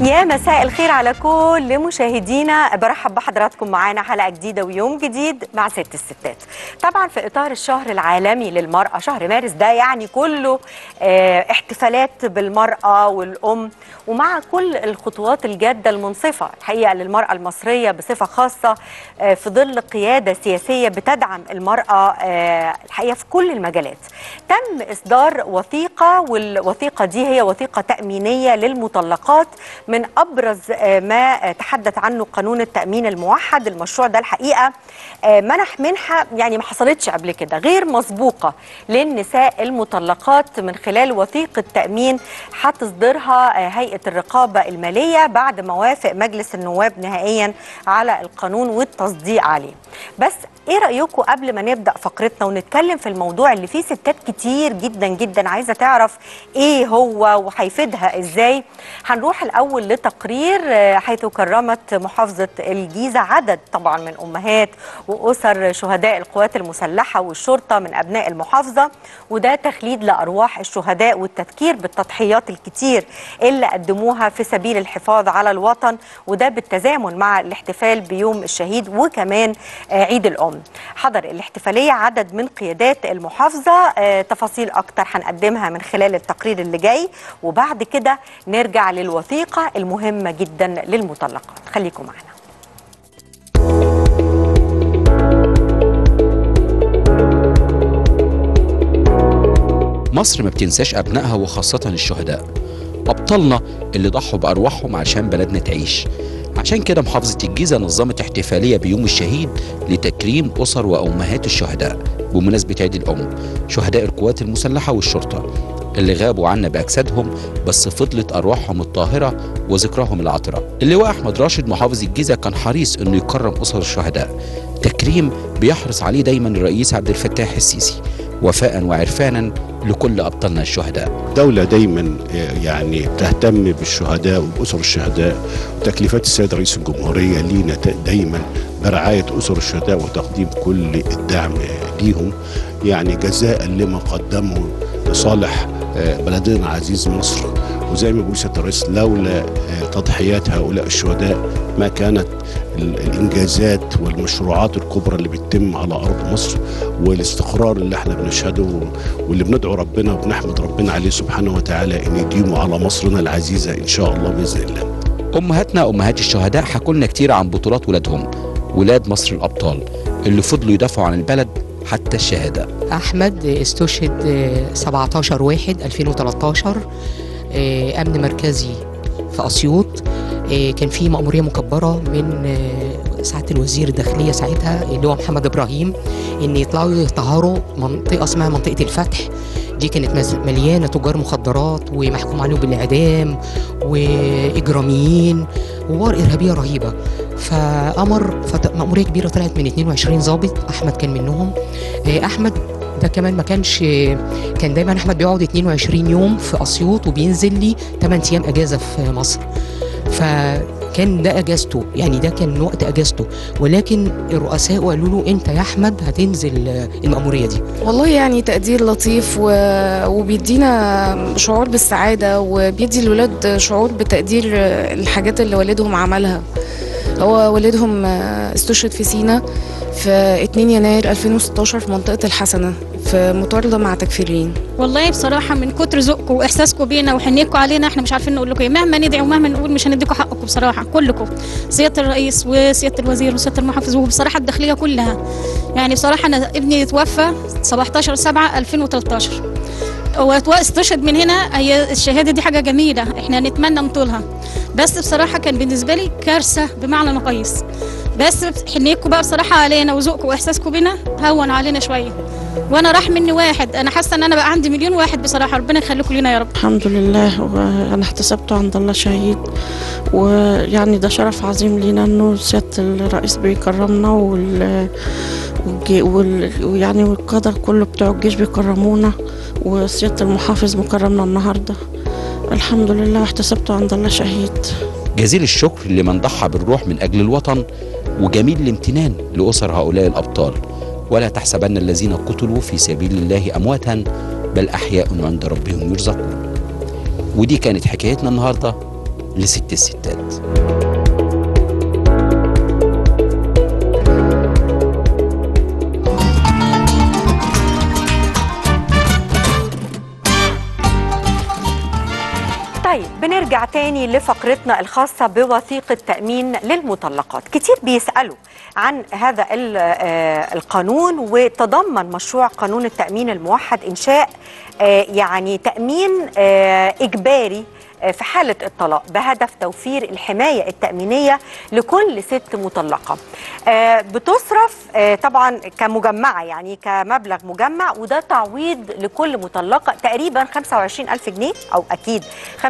يا مساء الخير على كل مشاهدينا برحب بحضراتكم معانا حلقه جديده ويوم جديد مع ست الستات طبعا في اطار الشهر العالمي للمراه شهر مارس ده يعني كله آه، احتفالات بالمراه والام ومع كل الخطوات الجاده المنصفه الحقيقه للمراه المصريه بصفه خاصه آه، في ظل قياده سياسيه بتدعم المراه آه، الحقيقه في كل المجالات تم اصدار وثيقه والوثيقه دي هي وثيقه تامينيه للمطلقات من ابرز آه، ما آه، تحدث عنه قانون التامين الموحد المشروع ده الحقيقه آه، منح منحه يعني ما حصلتش قبل كده غير مسبوقه للنساء المطلقات من خلال وثيقه تامين هتصدرها آه، هيئه الرقابه الماليه بعد ما وافق مجلس النواب نهائيا على القانون والتصديق عليه بس ايه رايكم قبل ما نبدا فقرتنا ونتكلم في الموضوع اللي فيه ستات كتير جدا جدا عايزه تعرف ايه هو وهيفيدها ازاي هنروح الاول لتقرير آه، حيث كرمت محافظه الجيزه عدد طبعا من امهات واسر شهداء القوات المسلحه والشرطه من ابناء المحافظه وده تخليد لارواح الشهداء والتذكير بالتضحيات الكتير اللي قدموها في سبيل الحفاظ على الوطن وده بالتزامن مع الاحتفال بيوم الشهيد وكمان آه، عيد الام حضر الاحتفاليه عدد من قيادات المحافظه آه، تفاصيل اكتر هنقدمها من خلال التقرير اللي جاي وبعد كده نرجع للوثيقه المهمه جدا للمطلقات خليكم معنا مصر ما بتنساش أبنائها وخاصة الشهداء أبطالنا اللي ضحوا بأرواحهم عشان بلدنا تعيش عشان كده محافظة الجيزة نظمت احتفالية بيوم الشهيد لتكريم أسر وأمهات الشهداء بمناسبة عيد الأم شهداء القوات المسلحة والشرطة اللي غابوا عنا بأجسادهم بس فضلت أرواحهم الطاهرة وذكراهم العطرة اللواء أحمد راشد محافظ الجيزة كان حريص إنه يكرم أسر الشهداء تكريم بيحرص عليه دايما الرئيس عبد الفتاح السيسي وفاء وعرفانا لكل أبطالنا الشهداء الدولة دايما يعني تهتم بالشهداء وبأسر الشهداء وتكليفات السيد رئيس الجمهورية لينا ت- دايما برعاية أسر الشهداء وتقديم كل الدعم ليهم يعني جزاء لما قدموا لصالح آه، بلدنا عزيز مصر وزي ما بيقول سيادة الرئيس لولا آه، تضحيات هؤلاء الشهداء ما كانت ال- الانجازات والمشروعات الكبرى اللي بتتم على ارض مصر والاستقرار اللي احنا بنشهده واللي بندعو ربنا وبنحمد ربنا عليه سبحانه وتعالى ان يديمه على مصرنا العزيزه ان شاء الله باذن الله. أمهاتنا أمهات الشهداء حكوا لنا كتير عن بطولات ولادهم ولاد مصر الأبطال اللي فضلوا يدافعوا عن البلد حتى الشهادة احمد استشهد آه، 17 واحد 2013 آه، امن مركزي في اسيوط آه، كان في مأمورية مكبرة من آه، سعادة الوزير الداخلية ساعتها اللي هو محمد إبراهيم إن يطلعوا يطهروا منطقة اسمها منطقة الفتح دي كانت مز- مليانة تجار مخدرات ومحكوم عليهم بالإعدام وإجراميين ووار إرهابية رهيبة فأمر فت- مأمورية كبيرة طلعت من 22 ضابط أحمد كان منهم آه، أحمد ده كمان ما كانش كان دايما احمد بيقعد 22 يوم في اسيوط وبينزل لي 8 ايام اجازه في مصر فكان ده اجازته يعني ده كان وقت اجازته ولكن الرؤساء قالوا له انت يا احمد هتنزل آه، المأموريه دي والله يعني تقدير لطيف و... وبيدينا شعور بالسعادة وبيدي الولاد شعور بتقدير الحاجات اللي والدهم عملها هو والدهم استشهد في سينا في 2 يناير 2016 في منطقة الحسنة في مطاردة مع تكفيرين والله بصراحة من كتر ذوقكم وإحساسكم بينا وحنيتكم علينا إحنا مش عارفين نقول لكم إيه مهما ندعي ومهما نقول مش هنديكم حقكم بصراحة كلكم سيادة الرئيس وسيادة الوزير وسيادة المحافظ وبصراحة الداخلية كلها يعني بصراحة أنا ابني توفى 17 7 2013 هو تو- استشهد من هنا هي الشهادة دي حاجة جميلة إحنا نتمنى نطولها بس بصراحة كان بالنسبة لي كارثة بمعنى مقيس بس حنيتكم بقى بصراحة علينا وذوقكم وإحساسكم بينا هون علينا شوية وانا راح مني واحد انا حاسه ان انا بقى عندي مليون واحد بصراحه ربنا يخليكم لينا يا رب الحمد لله وانا احتسبته عند الله شهيد ويعني ده شرف عظيم لينا انه سياده الرئيس بيكرمنا وال والج- وال- ويعني والقدر كله بتوع الجيش بيكرمونا وسياده المحافظ مكرمنا النهارده الحمد لله واحتسبته عند الله شهيد جزيل الشكر لمن ضحى بالروح من أجل الوطن وجميل الامتنان لأسر هؤلاء الأبطال ولا تحسبن الذين قتلوا في سبيل الله أمواتا بل أحياء عند ربهم يرزقون ودي كانت حكايتنا النهاردة لست الستات طيب بنرجع تاني لفقرتنا الخاصة بوثيقة تأمين للمطلقات كتير بيسألوا عن هذا ال- آه، القانون وتضمن مشروع قانون التأمين الموحد إنشاء آه، يعني تأمين آه، إجباري آه، في حالة الطلاق بهدف توفير الحماية التأمينية لكل ست مطلقة آه، بتصرف آه، طبعا كمجمعة يعني كمبلغ مجمع وده تعويض لكل مطلقة تقريبا 25 ألف جنيه أو أكيد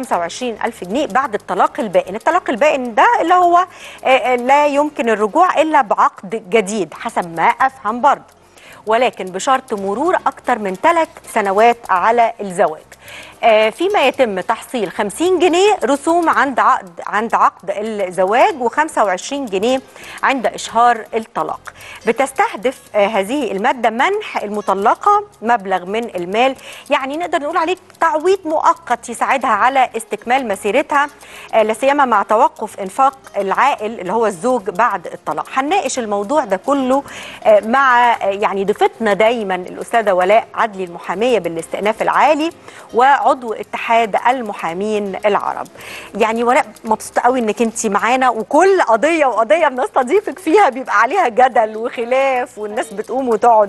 25 ألف جنيه بعد الطلاق البائن الطلاق البائن ده اللي هو آه، آه، لا يمكن الرجوع إلا بعقد جديد حسب ما أفهم برضه ولكن بشرط مرور أكتر من ثلاث سنوات على الزواج آه، فيما يتم تحصيل 50 جنيه رسوم عند عقد عند عقد الزواج و25 جنيه عند إشهار الطلاق بتستهدف آه، هذه المادة منح المطلقة مبلغ من المال يعني نقدر نقول عليه تعويض مؤقت يساعدها على استكمال مسيرتها آه، لا سيما مع توقف انفاق العائل اللي هو الزوج بعد الطلاق هنناقش الموضوع ده كله آه، مع آه، يعني ضيفتنا دايما الاستاذه ولاء عدلي المحاميه بالاستئناف العالي وعضو اتحاد المحامين العرب يعني ولاء مبسوطه قوي انك انت معانا وكل قضيه وقضيه بنستضيفك فيها بيبقى عليها جدل وخلاف والناس بتقوم وتقعد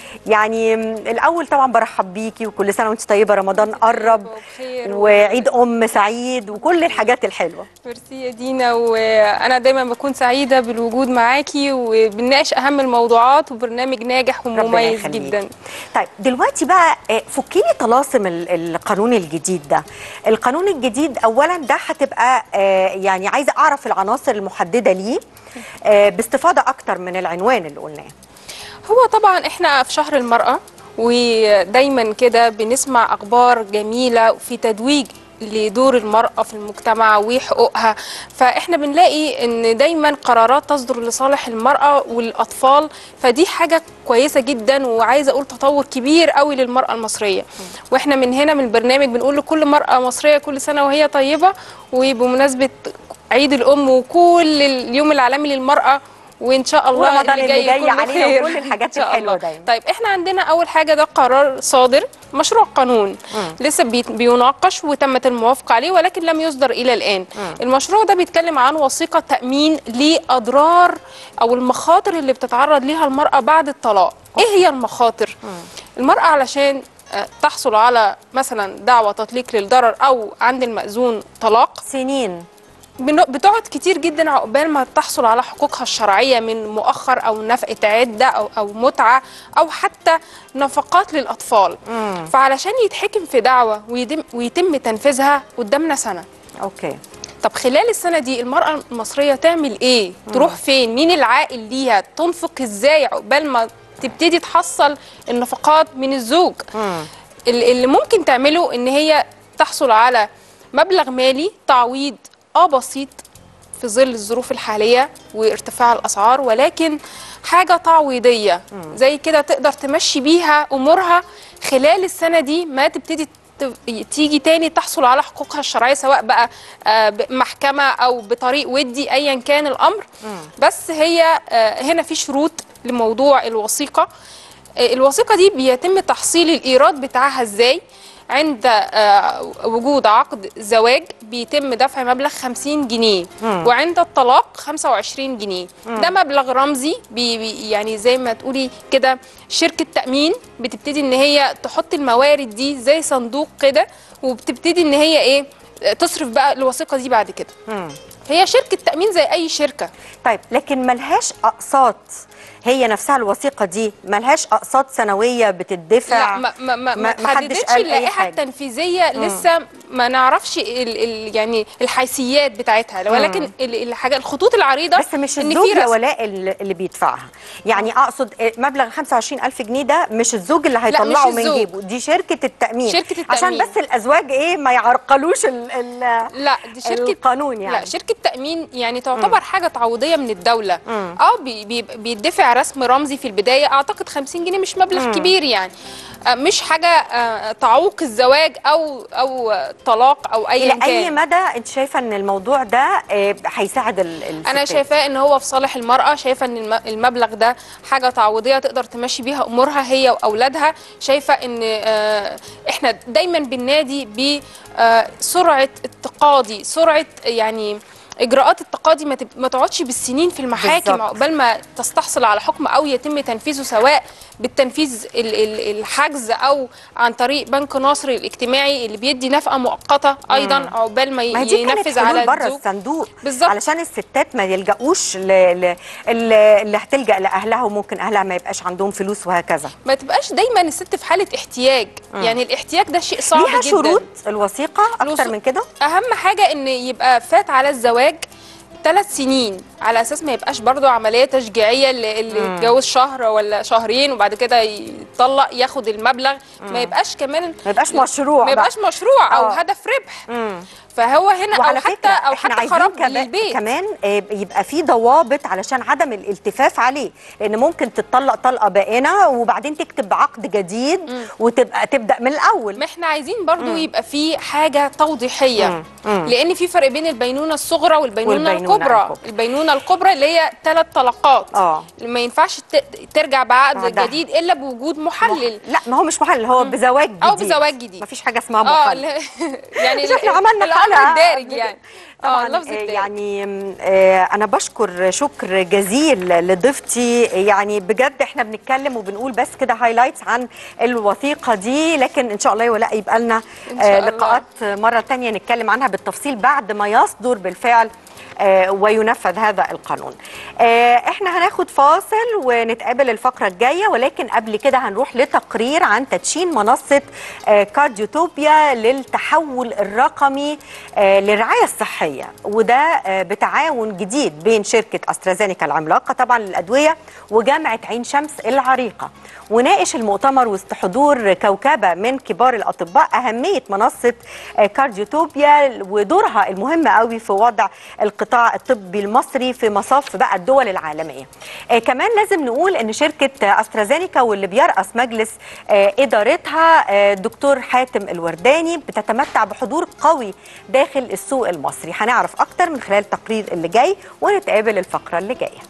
يعني م، الاول طبعا برحب بيكي وكل سنه وانت طيبه رمضان قرب بخير وعيد ام سعيد وكل الحاجات الحلوه ميرسي يا دينا وانا دايما بكون سعيده بالوجود معاكي وبنناقش اهم الموضوعات وبرنامج ناجح ربنا ومميز يخليك. جدا طيب دلوقتي بقى آه، فكيني طلاسم ال- القانون الجديد ده القانون الجديد اولا ده هتبقى آه، يعني عايزه اعرف العناصر المحدده ليه آه، باستفاضه اكتر من العنوان اللي قلناه هو طبعا احنا في شهر المراه ودايما كده بنسمع اخبار جميله في تتويج لدور المرأة في المجتمع وحقوقها فإحنا بنلاقي إن دايما قرارات تصدر لصالح المرأة والأطفال فدي حاجة كويسة جدا وعايزة أقول تطور كبير قوي للمرأة المصرية وإحنا من هنا من البرنامج بنقول لكل مرأة مصرية كل سنة وهي طيبة وبمناسبة عيد الأم وكل اليوم العالمي للمرأة وإن شاء الله ورمضان اللي جاي كله علينا خير. وكل الحاجات إن شاء الحلوة الله. دايما. طيب احنا عندنا اول حاجه ده قرار صادر مشروع قانون لسه بي- بيناقش وتمت الموافقه عليه ولكن لم يصدر الى الان المشروع ده بيتكلم عن وثيقه تامين لاضرار او المخاطر اللي بتتعرض ليها المراه بعد الطلاق ايه هي المخاطر المراه علشان آه، تحصل على مثلا دعوى تطليق للضرر او عند المأذون طلاق سنين بن- بتقعد كتير جدا عقبال ما تحصل على حقوقها الشرعيه من مؤخر او نفقه عده او او متعه او حتى نفقات للاطفال فعلشان يتحكم في دعوه ويتم, ويتم تنفيذها قدامنا سنه اوكي طب خلال السنه دي المراه المصريه تعمل ايه تروح فين مين العائل ليها تنفق ازاي عقبال ما تبتدي تحصل النفقات من الزوج ال- اللي ممكن تعمله ان هي تحصل على مبلغ مالي تعويض اه بسيط في ظل الظروف الحاليه وارتفاع الاسعار ولكن حاجه تعويضيه زي كده تقدر تمشي بيها امورها خلال السنه دي ما تبتدي ت- تيجي تاني تحصل على حقوقها الشرعيه سواء بقى آه، بمحكمه او بطريق ودي ايا كان الامر بس هي آه، هنا في شروط لموضوع الوثيقه آه، الوثيقه دي بيتم تحصيل الايراد بتاعها ازاي عند آه، وجود عقد زواج بيتم دفع مبلغ 50 جنيه وعند الطلاق 25 جنيه ده مبلغ رمزي بي بي- يعني زي ما تقولي كده شركة تأمين بتبتدي ان هي تحط الموارد دي زي صندوق كده وبتبتدي ان هي ايه تصرف بقى الوثيقة دي بعد كده هي شركة تأمين زي أي شركة طيب لكن ملهاش اقساط هي نفسها الوثيقه دي ملهاش اقساط سنويه بتدفع لا ما ما ما, ما ما حدش تحددتش قال أي اللائحه حاجة. التنفيذيه لسه ما نعرفش ال ال يعني الحيثيات بتاعتها ولكن ال- الحاجه الخطوط العريضه بس مش إن الزوج في يا رسم. ولاء اللي اللي بيدفعها يعني اقصد مبلغ 25000 جنيه ده مش الزوج اللي هيطلعه مش من الزوج. جيبه دي شركه التامين شركة عشان التأمين. بس الازواج ايه ما يعرقلوش ال ال لا دي شركه القانون يعني لا شركه التامين يعني تعتبر حاجه تعويضيه من الدوله اه بي- بي- بيدفع رسم رمزي في البدايه اعتقد 50 جنيه مش مبلغ كبير يعني آه، مش حاجه آه، تعوق الزواج او او طلاق او ايا الى اي كان مدى انت شايفه ان الموضوع ده آه، هيساعد ال- انا الستات؟ شايفاه ان هو في صالح المراه شايفه ان الم- المبلغ ده حاجه تعويضيه تقدر تمشي بيها امورها هي واولادها شايفه ان آه، احنا دايما بننادي بسرعه التقاضي سرعه يعني اجراءات التقاضي ما, تب... ما تقعدش بالسنين في المحاكم بالظبط. عقبال ما تستحصل على حكم او يتم تنفيذه سواء بالتنفيذ ال- ال- الحجز او عن طريق بنك ناصر الاجتماعي اللي بيدي نفقه مؤقته ايضا عقبال ما, ي- ما هي دي كانت ينفذ على حلول بره الزوج الصندوق بالظبط. علشان الستات ما يلجأوش ل... ل... اللي اللي هتلجأ لأهلها وممكن أهلها ما يبقاش عندهم فلوس وهكذا ما تبقاش دايما الست في حاله احتياج يعني الاحتياج ده شيء صعب ليها جدا شروط الوثيقة أكتر الوث- من كده اهم حاجه ان يبقى فات على الزواج ثلاث سنين على اساس ما يبقاش برضو عمليه تشجيعيه اللي, اللي يتجوز شهر ولا شهرين وبعد كده يطلق ياخد المبلغ ما يبقاش كمان ما يبقاش مشروع ما بقى. يبقاش مشروع او آه. هدف ربح فهو هنا وعلى او حتى فكرة او احنا حتى عايزين خراب كمان, للبيت كمان آه، يبقى في ضوابط علشان عدم الالتفاف عليه لان ممكن تتطلق طلقه بائنه وبعدين تكتب عقد جديد وتبقى تبدا من الاول ما احنا عايزين برضو يبقى في حاجة توضيحية لأن في فرق بين البينونة الصغرى والبينونة, والبينونة الكبرى. الكبرى. البينونة الكبرى اللي هي ثلاث طلقات اه. ما ينفعش ت- ترجع بعقد بعدها. جديد إلا بوجود محلل لا ما هو مش محلل هو بزواج جديد أو بزواج جديد. مفيش حاجه اسمها اه محلل ال- يعني مش احنا عملنا الأمر حلقه الدارج قبل يعني طبعا اه اللفظ آه، الدارج يعني م، آه، انا بشكر شكر جزيل لضيفتي يعني بجد احنا بنتكلم وبنقول بس كده هايلايتس عن الوثيقه دي لكن ان شاء الله ولا يبقى لنا إن شاء آه، الله. لقاءات مره تانية نتكلم عنها بالتفصيل بعد ما يصدر بالفعل آه، وينفذ هذا القانون آه، احنا هناخد فاصل ونتقابل الفقرة الجاية ولكن قبل كده هنروح لتقرير عن تدشين منصة آه، كارديوتوبيا للتحول الرقمي آه، للرعاية الصحية وده آه، بتعاون جديد بين شركة أسترازينيكا العملاقة طبعا للأدوية وجامعة عين شمس العريقة وناقش المؤتمر وسط حضور كوكبة من كبار الأطباء أهمية منصة آه، كارديوتوبيا ودورها المهم قوي في وضع القطاع الطبي المصري في مصاف بقى الدول العالمية آه، كمان لازم نقول أن شركة آه، أسترازينيكا واللي بيرأس مجلس آه، إدارتها آه، الدكتور حاتم الورداني بتتمتع بحضور قوي داخل السوق المصري هنعرف أكتر من خلال التقرير اللي جاي ونتقابل الفقرة اللي جايه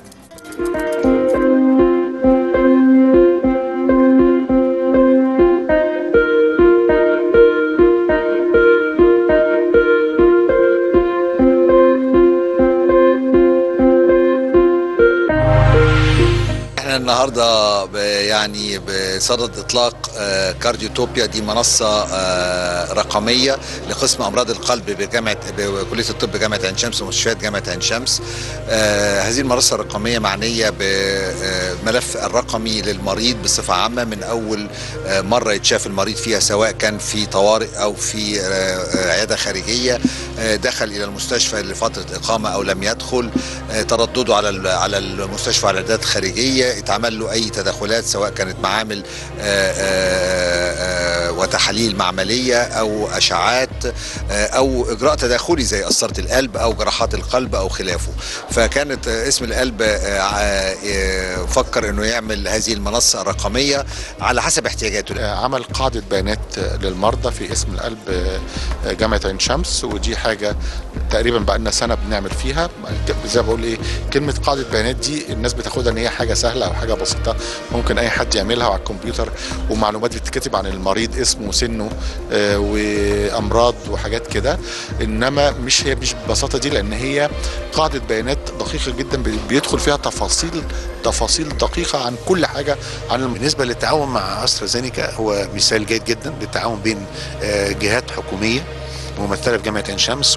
احنا النهارده ب- يعني بصدد اطلاق آه، كارديوتوبيا دي منصه آه، رقميه لقسم امراض القلب بجامعه بكليه الطب جامعه عين شمس ومستشفيات جامعه عين شمس آه، هذه المنصه الرقميه معنيه بالملف الرقمي للمريض بصفه عامه من اول آه، مره يتشاف المريض فيها سواء كان في طوارئ او في آه، آه، عياده خارجيه آه، دخل الى المستشفى لفتره اقامه او لم يدخل آه، تردده على ال- على المستشفى على العيادات الخارجيه اتعمل له اي تدخلات سواء كانت معامل آه، آه، آه، وتحاليل معمليه او اشعات آه، او اجراء تداخلي زي قسطره القلب او جراحات القلب او خلافه فكانت آه، اسم القلب آه، آه، آه، فكر انه يعمل هذه المنصه الرقميه على حسب احتياجاته عمل قاعدة بيانات للمرضى في اسم القلب جامعة عين شمس ودي حاجة تقريبا بقى لنا سنة بنعمل فيها زي ما بقول ايه كلمة قاعدة بيانات دي الناس بتاخدها ان هي حاجة سهلة او حاجة بسيطة ممكن اي حد يعملها على الكمبيوتر ومعلومات بتتكتب عن المريض اسمه وسنه آه، وامراض وحاجات كده انما مش هي مش بالبساطة دي لان هي قاعدة بيانات دقيقة جدا بي- بيدخل فيها تفاصيل تفاصيل دقيقة عن كل حاجة عن الم- بالنسبه للتعاون مع استرازينيكا هو مثال جيد جدا للتعاون بين آه، جهات حكوميه ممثله في جامعه عين شمس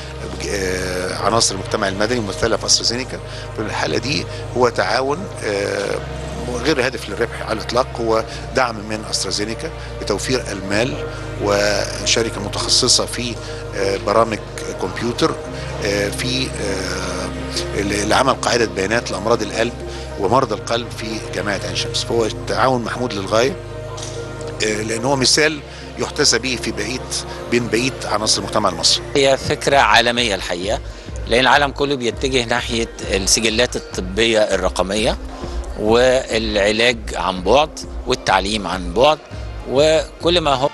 وعناصر المجتمع المدني ممثله في استرازينيكا في الحاله دي هو تعاون آه، غير هادف للربح على الاطلاق هو دعم من استرازينيكا بتوفير المال وشركه متخصصه في آه، برامج كمبيوتر آه، في آه، لعمل قاعده بيانات لامراض القلب ومرضى القلب في جامعه عين شمس فهو تعاون محمود للغايه آه، لان هو مثال يحتذى به في بقيه بين بقيه عناصر المجتمع المصري هي فكرة عالمية الحقيقة لان العالم كله بيتجه ناحيه السجلات الطبيه الرقميه والعلاج عن بعد والتعليم عن بعد وكل ما هو